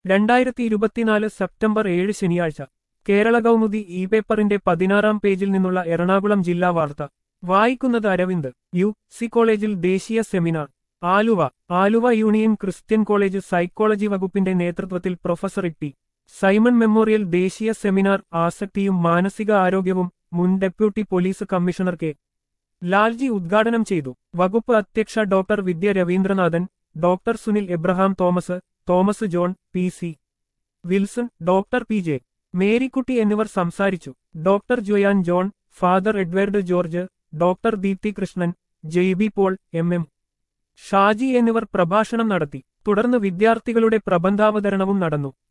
രണ്ടായിരത്തി ഇരുപത്തിനാല് സെപ്റ്റംബർ ഏഴ് ശനിയാഴ്ച കേരള കൗമുദി ഇ പേപ്പറിന്റെ പതിനാറാം പേജിൽ നിന്നുള്ള എറണാകുളം ജില്ലാ വാർത്ത വായിക്കുന്നത് അരവിന്ദ് യു സി കോളേജിൽ ദേശീയ seminar Aluva Aluva union christian college psychology വകുപ്പിന്റെ നേതൃത്വത്തിൽ പ്രൊഫസർ ടി സൈമൺ മെമ്മോറിയൽ ദേശീയ സെമിനാർ ആസക്തിയും മാനസിക ആരോഗ്യവും മുൻ deputy police commissioner K Lalji ഉദ്ഘാടനം ചെയ്തു വകുപ്പ് അധ്യക്ഷ doctor Vidya Raveendranathan doctor Sunil Abraham Thomas Thomas John P C Wilson doctor P J Marykutty എന്നിവർ സംസാരിച്ചു doctor Joan John father Edward George doctor Deepthi Krishnan Jaiby Paul M M Shaji എന്നിവർ പ്രഭാഷണം നടത്തി തുടർന്ന് വിദ്യാർത്ഥികളുടെ പ്രബന്ധാവതരണവും നടന്നു